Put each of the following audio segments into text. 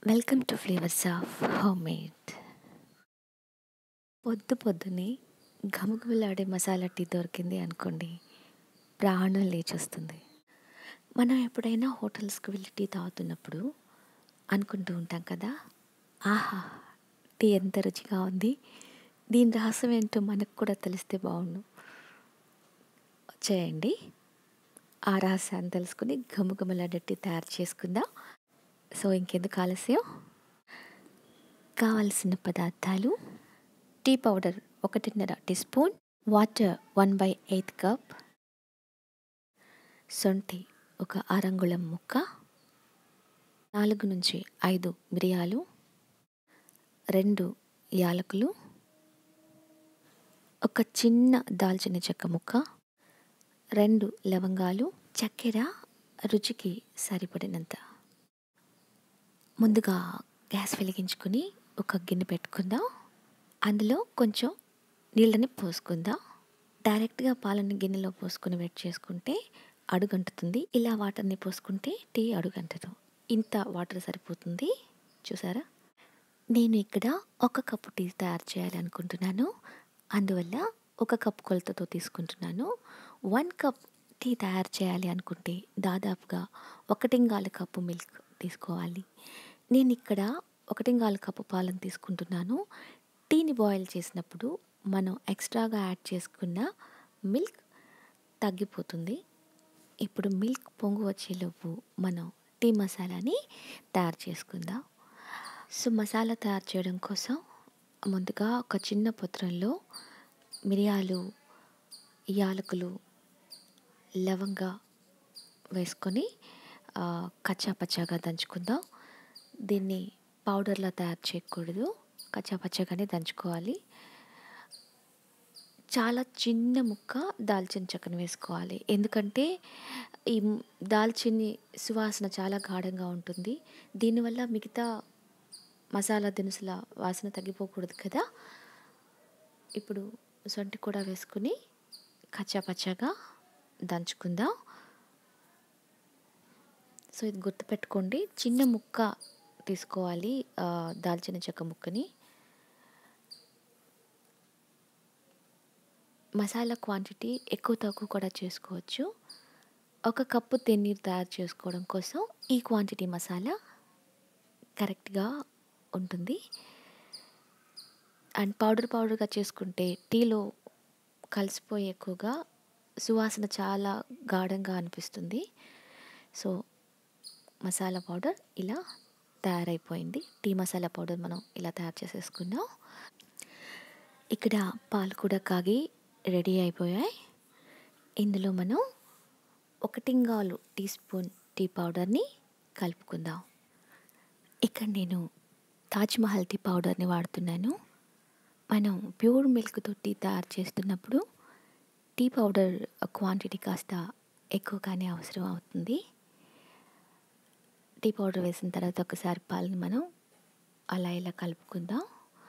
welcome to flavours of home made పొద్దు పొద్దునే ఘమఘమలాడే masala tea దొరికింది అనుకోండి ప్రాణం లేచొస్తుంది మనం ఎప్పుడైనా హోటల్స్కి వెళ్ళి టీ తాగుతున్నప్పుడు అనుకుంటూ ఉంటాం కదా ఆహా టీ ఎంత రుచిగా ఉంది దీని రహస్యం ఏంటో మనకు కూడా తెలిస్తే బాగుండు చేయండి ఆ రహస్యాన్ని తెలుసుకుని ఘమఘమలాడే టీ తయారు చేసుకుందాం సో ఇంకెందుకు ఆలస్యం కావలసిన పదార్థాలు టీ పౌడర్ ఒకటిన్నర teaspoon water one by eighth cup సొంటి ఒక అరంగుళం ముక్క నాలుగు నుంచి ఐదు మిరియాలు రెండు యాలకులు ఒక చిన్న దాల్చిన చెక్క ముక్క రెండు లవంగాలు చక్కెర రుచికి సరిపడినంత ముందుగా గ్యాస్ వెలిగించుకుని ఒక గిన్నె పెట్టుకుందాం అందులో కొంచెం నీళ్ళని పోసుకుందాం డైరెక్ట్గా పాలని గిన్నెలో పోసుకుని వెట్ చేసుకుంటే అడుగంటుతుంది ఇలా వాటర్ని పోసుకుంటే టీ అడుగంటదు ఇంత వాటర్ సరిపోతుంది చూసారా నేను ఇక్కడ ఒక కప్పు టీ తయారు చేయాలనుకుంటున్నాను అందువల్ల ఒక కప్ కొలతతో తీసుకుంటున్నాను వన్ కప్ టీ తయారు చేయాలి అనుకుంటే దాదాపుగా ఒకటింగాల కప్పు మిల్క్ తీసుకోవాలి నేను ఇక్కడ ఒకటింగాల కప్పు పాలను తీసుకుంటున్నాను టీని బాయిల్ చేసినప్పుడు మనం ఎక్స్ట్రాగా యాడ్ చేసుకున్న మిల్క్ తగ్గిపోతుంది ఇప్పుడు మిల్క్ పొంగు వచ్చేలోపు మనం టీ మసాలాని తయారు చేసుకుందాం సో మసాలా తయారు చేయడం కోసం ముందుగా ఒక చిన్న పత్రంలో మిరియాలు యాలకులు లవంగ వేసుకొని కచ్చా పచ్చాగా దంచుకుందాం దీన్ని పౌడర్లా తయారు చేయకూడదు కచ్చా పచ్చగానే దంచుకోవాలి చాలా చిన్న ముక్క దాల్చిన చెక్కను వేసుకోవాలి ఎందుకంటే ఈ దాల్చిని సువాసన చాలా గాఢంగా ఉంటుంది దీనివల్ల మిగతా మసాలా దినుసుల వాసన తగ్గిపోకూడదు కదా ఇప్పుడు సొంటి కూడా వేసుకుని కచ్చా పచ్చగా దంచుకుందాం సో ఇది గుర్తుపెట్టుకోండి చిన్న ముక్క తీసుకోవాలి దాల్చిన చెక్క ముక్కని మసాలా క్వాంటిటీ ఎక్కువ తక్కువ కూడా చేసుకోవచ్చు ఒక కప్పు తెన్నీరు తయారు చేసుకోవడం కోసం ఈ క్వాంటిటీ మసాలా కరెక్ట్గా ఉంటుంది అండ్ పౌడర్ పౌడర్గా చేసుకుంటే టీలో కలిసిపోయి ఎక్కువగా సువాసన చాలా గాఢంగా అనిపిస్తుంది సో మసాలా పౌడర్ ఇలా తయారైపోయింది టీ మసాలా పౌడర్ మనం ఇలా తయారు చేసేసుకున్నాం ఇక్కడ పాలు కూడా కాగి రెడీ అయిపోయాయి ఇందులో మనం ఒకటింగాలు టీ స్పూన్ టీ పౌడర్ని కలుపుకుందాం ఇక్కడ నేను తాజ్మహల్ టీ పౌడర్ని వాడుతున్నాను మనం ప్యూర్ మిల్క్తో టీ తయారు చేస్తున్నప్పుడు టీ పౌడర్ క్వాంటిటీ కాస్త ఎక్కువగానే అవసరం అవుతుంది టీ పౌడర్ వేసిన తర్వాత ఒకసారి పాలని మనం అలా ఇలా కలుపుకుందాం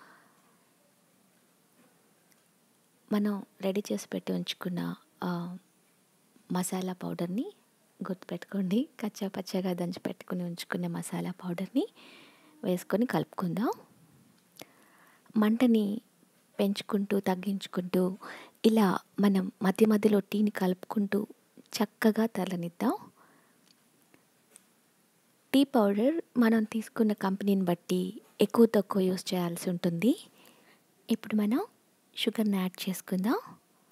మనం రెడీ చేసి పెట్టి ఉంచుకున్న మసాలా పౌడర్ని గుర్తుపెట్టుకోండి కచ్చా పచ్చగా దంచి పెట్టుకుని ఉంచుకున్న మసాలా పౌడర్ని వేసుకొని కలుపుకుందాం మంటని పెంచుకుంటూ తగ్గించుకుంటూ ఇలా మనం మధ్య మధ్యలో టీని కలుపుకుంటూ చక్కగా తలనిద్దాం టీ పౌడర్ మనం తీసుకున్న కంపెనీని బట్టి ఎక్కువ తక్కువ యూస్ చేయాల్సి ఉంటుంది ఇప్పుడు మనం షుగర్ని యాడ్ చేసుకుందాం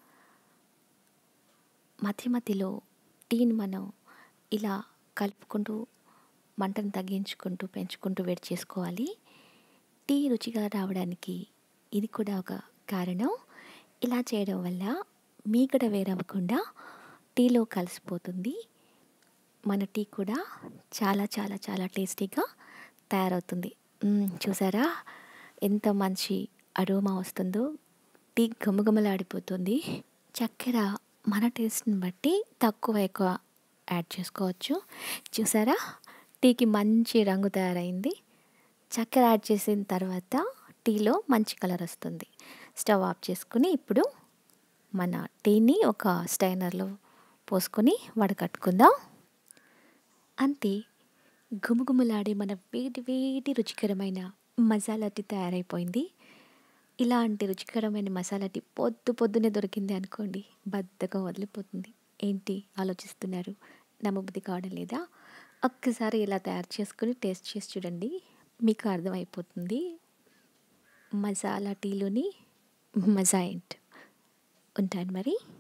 మధ్య మధ్యలో టీని మనం ఇలా కలుపుకుంటూ మంటను తగ్గించుకుంటూ పెంచుకుంటూ వేడి చేసుకోవాలి టీ రుచిగా రావడానికి ఇది కూడా ఒక కారణం ఇలా చేయడం వల్ల మీగడ వేరవ్వకుండా టీలో కలిసిపోతుంది మన టీ కూడా చాలా చాలా చాలా టేస్టీగా తయారవుతుంది చూసారా ఎంత మంచి అరోమా వస్తుందో టీ గమగమలాడిపోతుంది చక్కెర మన టేస్ట్ని బట్టి తక్కువ ఎక్కువ యాడ్ చేసుకోవచ్చు చూసారా టీకి మంచి రంగు తయారైంది చక్కెర యాడ్ చేసిన తర్వాత టీలో మంచి కలర్ వస్తుంది స్టవ్ ఆఫ్ చేసుకుని ఇప్పుడు మన టీని ఒక స్టైనర్లో పోసుకొని వడకట్టుకుందాం అంతే గుమగుమలాడే మన వేడి వేడి రుచికరమైన మసాలా టీ తయారైపోయింది ఇలాంటి రుచికరమైన మసాలా టీ పొద్దు పొద్దునే దొరికింది అనుకోండి బద్ధకం వదిలిపోతుంది ఏంటి ఆలోచిస్తున్నారు నమ్మబుద్ధి కావడం లేదా ఒక్కసారి ఇలా తయారు చేసుకుని టేస్ట్ చేసి చూడండి మీకు అర్థమైపోతుంది మసాలా టీలోని మజా ఏంటి ఉంటాను మరి